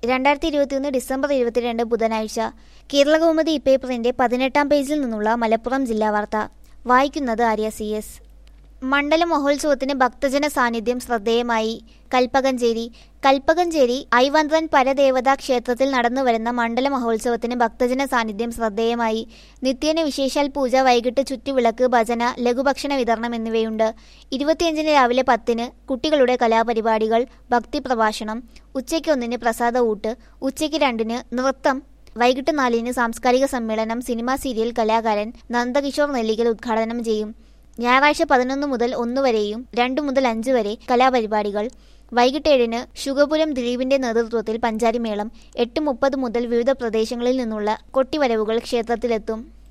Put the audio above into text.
രണ്ടായിരത്തി ഇരുപത്തിയൊന്ന് ഡിസംബർ ഇരുപത്തിരണ്ട് ബുധനാഴ്ച കേരളകൗമുദി ഇപ്പേപ്പറിന്റെ പതിനെട്ടാം പേജിൽ നിന്നുള്ള മലപ്പുറം ജില്ലാ വാർത്ത വായിക്കുന്നത് ആര്യ സി എസ് മണ്ഡല മഹോത്സവത്തിന് ഭക്തജന സാന്നിധ്യം ശ്രദ്ധേയമായി കൽപ്പകഞ്ചേരി കൽപ്പകഞ്ചേരി ഐവന്ത്രൻ പരദേവതാ ക്ഷേത്രത്തിൽ നടന്നുവരുന്ന മണ്ഡല മഹോത്സവത്തിന് ഭക്തജന സാന്നിധ്യം ശ്രദ്ധേയമായി നിത്യേന വിശേഷാൽ പൂജ വൈകിട്ട് ചുറ്റുവിളക്ക് ഭജന ലഘുഭക്ഷണ വിതരണം എന്നിവയുണ്ട് ഇരുപത്തിയഞ്ചിന് രാവിലെ പത്തിന് കുട്ടികളുടെ കലാപരിപാടികൾ ഭക്തിപ്രഭാഷണം ഉച്ചയ്ക്ക് ഒന്നിന് പ്രസാദ ഊട്ട് ഉച്ചയ്ക്ക് രണ്ടിന് നൃത്തം വൈകിട്ട് നാലിന് സാംസ്കാരിക സമ്മേളനം സിനിമാ സീരിയൽ കലാകാരൻ നന്ദകിഷോർ നെല്ലിക്കൽ ഉദ്ഘാടനം ചെയ്യും ഞായറാഴ്ച പതിനൊന്ന് മുതൽ ഒന്ന് വരെയും രണ്ട് മുതൽ അഞ്ച് വരെ കലാപരിപാടികൾ വൈകിട്ട് ഏഴിന് ശുഗപുരം ദിലീപിന്റെ നേതൃത്വത്തിൽ പഞ്ചാരിമേളം എട്ട് മുപ്പത് മുതൽ വിവിധ പ്രദേശങ്ങളിൽ നിന്നുള്ള കൊട്ടിവരവുകൾ ക്ഷേത്രത്തിലെത്തും